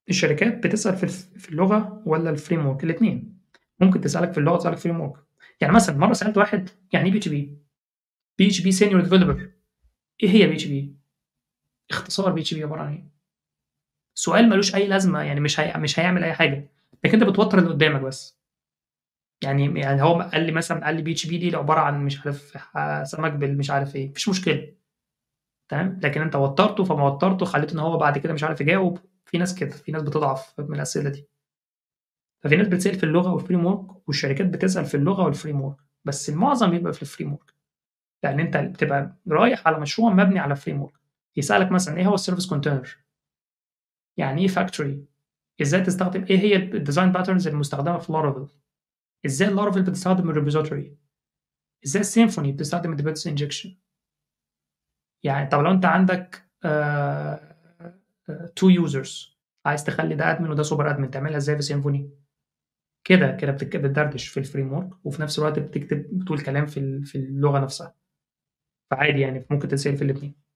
الشركات بتسأل في الف في اللغة والّا الframe work الاتنين، ممكن تسألك في اللغة وتسألك frame work يعني مثلًا مرّة سألت واحد يعني إيه PHP؟ PHP senior developer إيه هي PHP؟ اختصار PHP عبارة عن إيه؟ سؤال ما لوش أي لازمة يعني مش هي مش هيعمل أي حاجة، لكن أنت بتوتّر اللي قدّامك بس. يعني يعني هو قال لي مثلًا قال لي PHP دي عبارة عن مش عارف ح سمك بالمش عارف إيه، ما فيش مشكلة. تمام، لكن أنت وتّرته فما وتّرته خلّيته إن هو بعد كده مش عارف يجاوب، في ناس كده، في ناس بتضعف من الأسئلة دي. ففي ناس بتسأل في اللغة والframe work والشركات بتسأل في اللغة والframe work بس المعظم بيبقى في الframe work لإن أنت بتبقى رايح على مشروع مبني على frame work يسألك مثلًا إيه هو الservice container؟ يعني إيه factory؟ إزاي تستخدم إيه هي الdesign patterns المستخدمة في Laravel؟ إزاي الLaravel بتستخدم الrepository؟ إزاي الsymfony بتستخدم الdependency injection؟ يعني طب لو أنت عندك آآ آآ 2 users عايز تخلّي ده admin وده super admin تعملها إزاي في symfony؟ كده، كده بتك بتدردش في الframe work وفي نفس الوقت بتكتب بتقول كلام في ال في اللغة نفسها. فعادي يعني ممكن تتسأل في الاتنين.